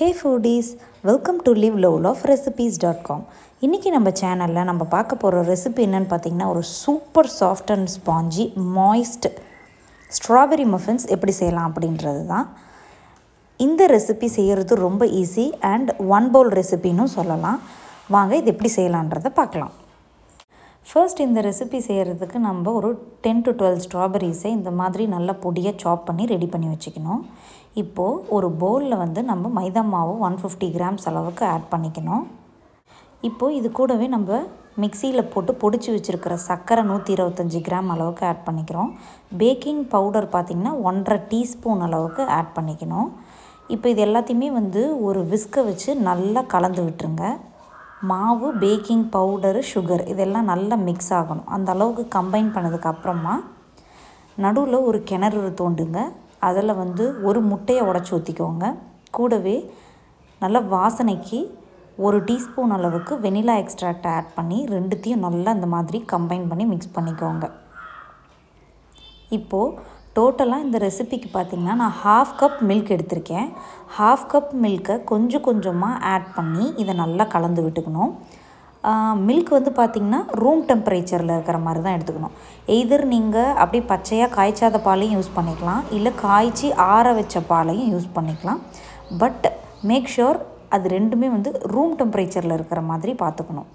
hey foodies welcome to live love of recipes dot com இன்றைக்கி நம்ம சேனலில் நம்ம பார்க்க போகிற ரெசிபி என்னென்னு பார்த்தீங்கன்னா ஒரு super soft and spongy moist strawberry muffins எப்படி செய்யலாம் அப்படின்றது தான் இந்த ரெசிபி செய்கிறது ரொம்ப ஈஸி அண்ட் ஒன் பவுல் ரெசிபின்னு சொல்லலாம் வாங்க இது எப்படி செய்யலான்றதை பார்க்கலாம் ஃபர்ஸ்ட் இந்த ரெசிபி செய்கிறதுக்கு நம்ம ஒரு டென் டு டுவெல் ஸ்ட்ராபெரிஸை இந்த மாதிரி நல்லா பொடியாக சாப் பண்ணி ரெடி பண்ணி வச்சுக்கணும் இப்போது ஒரு பவுலில் வந்து நம்ம மைதா மாவு ஒன் ஃபிஃப்டி கிராம்ஸ் அளவுக்கு ஆட் பண்ணிக்கணும் இப்போது இது கூடவே நம்ம மிக்சியில் போட்டு பொடிச்சு வச்சுருக்கிற சர்க்கரை நூற்றி இருபத்தஞ்சி கிராம் அளவுக்கு ஆட் பண்ணிக்கிறோம் பேக்கிங் பவுடர் பார்த்திங்கன்னா ஒன்றரை டீஸ்பூன் அளவுக்கு ஆட் பண்ணிக்கணும் இப்போ இது எல்லாத்தையுமே வந்து ஒரு விஸ்கை வச்சு நல்லா கலந்து விட்டுருங்க மாவு பேக்கிங் பவுடரு சுகர் இதெல்லாம் நல்லா மிக்ஸ் ஆகணும் அந்த அளவுக்கு கம்பைன் பண்ணதுக்கு அப்புறமா நடுவில் ஒரு கிணறு தோண்டுங்க அதில் வந்து ஒரு முட்டையை உடச்சி ஊற்றிக்கோங்க கூடவே நல்ல வாசனைக்கு ஒரு டீஸ்பூன் அளவுக்கு வெனிலா எக்ஸ்ட்ராக்ட் ஆட் பண்ணி ரெண்டுத்தையும் நல்லா இந்த மாதிரி கம்பைன் பண்ணி மிக்ஸ் பண்ணிக்கோங்க இப்போது டோட்டலாக இந்த ரெசிபிக்கு பார்த்திங்கன்னா நான் ஹாஃப் கப் மில்க் எடுத்திருக்கேன் ஹாஃப் கப் மில்க்கை கொஞ்சம் கொஞ்சமாக ஆட் பண்ணி இதை நல்லா கலந்து விட்டுக்கணும் மில்க் வந்து பார்த்திங்கன்னா ரூம் டெம்பரேச்சரில் இருக்கிற மாதிரி தான் எடுத்துக்கணும் எய்தர் நீங்கள் அப்படியே பச்சையாக காய்ச்சாத பாலையும் யூஸ் பண்ணிக்கலாம் இல்லை காய்ச்சி ஆற வச்ச பாலையும் யூஸ் பண்ணிக்கலாம் பட் மேக் ஷுர் அது ரெண்டுமே வந்து ரூம் டெம்பரேச்சரில் இருக்கிற மாதிரி பார்த்துக்கணும்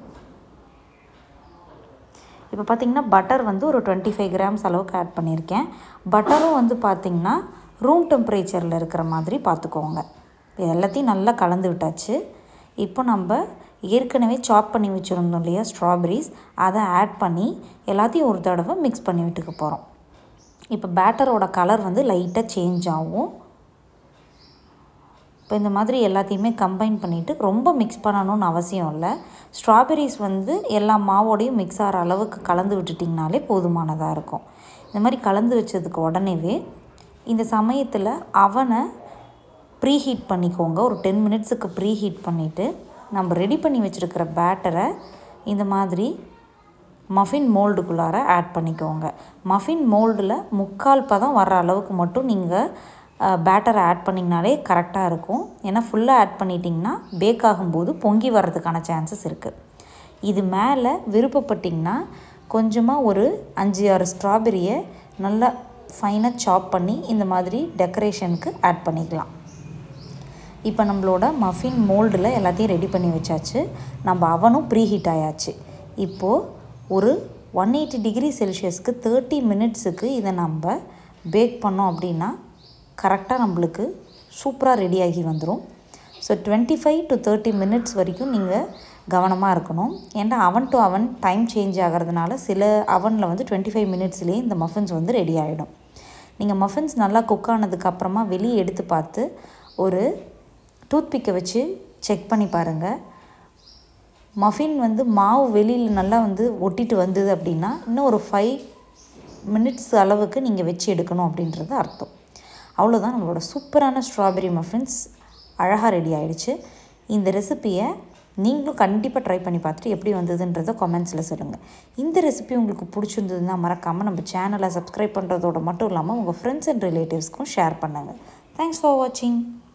இப்போ பார்த்திங்கன்னா பட்டர் வந்து ஒரு டுவெண்ட்டி ஃபைவ் கிராம்ஸ் அளவுக்கு ஆட் பண்ணியிருக்கேன் பட்டரும் வந்து பார்த்திங்கன்னா ரூம் டெம்பரேச்சரில் இருக்கிற மாதிரி பார்த்துக்கோங்க இது எல்லாத்தையும் நல்லா கலந்து விட்டாச்சு இப்போ நம்ம ஏற்கனவே சாப் பண்ணி வச்சுருந்தோம் இல்லையா ஸ்ட்ராபெரிஸ் அதை ஆட் பண்ணி எல்லாத்தையும் ஒரு தடவை மிக்ஸ் பண்ணி விட்டுக்க போகிறோம் இப்போ பேட்டரோட கலர் வந்து லைட்டாக சேஞ்ச் ஆகும் இப்போ இந்த மாதிரி எல்லாத்தையுமே கம்பைன் பண்ணிவிட்டு ரொம்ப மிக்ஸ் பண்ணணும்னு அவசியம் இல்லை ஸ்ட்ராபெரிஸ் வந்து எல்லா மாவோடையும் மிக்ஸ் ஆகிற அளவுக்கு கலந்து விட்டுட்டிங்கனாலே போதுமானதாக இருக்கும் இந்த மாதிரி கலந்து வச்சதுக்கு உடனேவே இந்த சமயத்தில் அவனை ப்ரீ ஹீட் பண்ணிக்கோங்க ஒரு டென் மினிட்ஸுக்கு ப்ரீ ஹீட் பண்ணிவிட்டு நம்ம ரெடி பண்ணி வச்சுருக்கிற பேட்டரை இந்த மாதிரி மஃபின் மோல்டுக்குள்ளார ஆட் பண்ணிக்கோங்க மஃபின் மோல்டில் முக்கால் பதம் வர்ற அளவுக்கு மட்டும் நீங்கள் பேட்டரை ஆட் பண்ணிங்கனாலே கரெக்டாக இருக்கும் ஏன்னா ஃபுல்லாக ஆட் பண்ணிட்டிங்கன்னா பேக் ஆகும்போது பொங்கி வர்றதுக்கான சான்சஸ் இருக்குது இது மேலே விருப்பப்பட்டிங்கன்னா கொஞ்சமாக ஒரு அஞ்சு ஆறு ஸ்ட்ராபெரியை நல்லா ஃபைனாக சாப் பண்ணி இந்த மாதிரி டெக்கரேஷனுக்கு ஆட் பண்ணிக்கலாம் இப்போ நம்மளோட மஃபின் மோல்டில் எல்லாத்தையும் ரெடி பண்ணி வச்சாச்சு நம்ம அவனும் ப்ரீ ஹீட் ஆயாச்சு இப்போது ஒரு ஒன் எயிட்டி டிகிரி செல்சியஸ்க்கு தேர்ட்டி மினிட்ஸுக்கு இதை நம்ம பேக் பண்ணோம் அப்படின்னா கரெக்டாக நம்மளுக்கு சூப்பராக ரெடியாகி வந்துடும் so twenty five to thirty minutes வரைக்கும் நீங்கள் கவனமாக இருக்கணும் ஏன்னா அவன் டு அவன் டைம் சேஞ்ச் ஆகிறதுனால சில அவனில் வந்து டுவெண்ட்டி ஃபைவ் மினிட்ஸ்லேயே இந்த மஃபின்ஸ் வந்து ரெடி ஆகிடும் நீங்கள் மஃபின்ஸ் நல்லா குக் ஆனதுக்கப்புறமா வெளியே எடுத்து பார்த்து ஒரு டூத்பிக்கை வச்சு செக் பண்ணி பாருங்கள் மஃபின் வந்து மாவு வெளியில் நல்லா வந்து ஒட்டிட்டு வந்தது அப்படின்னா இன்னும் ஒரு ஃபைவ் மினிட்ஸ் அளவுக்கு நீங்கள் வச்சு எடுக்கணும் அப்படின்றது அர்த்தம் அவ்வளோதான் நம்மளோட சூப்பரான ஸ்ட்ராபெரி மஃபின்ஸ் அழகாக ரெடி ஆகிடுச்சு இந்த ரெசிப்பியை நீங்களும் கண்டிப்பாக ட்ரை பண்ணி பார்த்துட்டு எப்படி வந்ததுன்றதை கமெண்ட்ஸில் சொல்லுங்கள் இந்த ரெசிபி உங்களுக்கு பிடிச்சிருந்ததுன்னா மறக்காமல் நம்ம சேனலை சப்ஸ்கிரைப் பண்ணுறதோட மட்டும் இல்லாமல் உங்கள் ஃப்ரெண்ட்ஸ் அண்ட் ரிலேட்டிவ்ஸ்க்கும் ஷேர் பண்ணுங்கள் தேங்க்ஸ் ஃபார் வாட்சிங்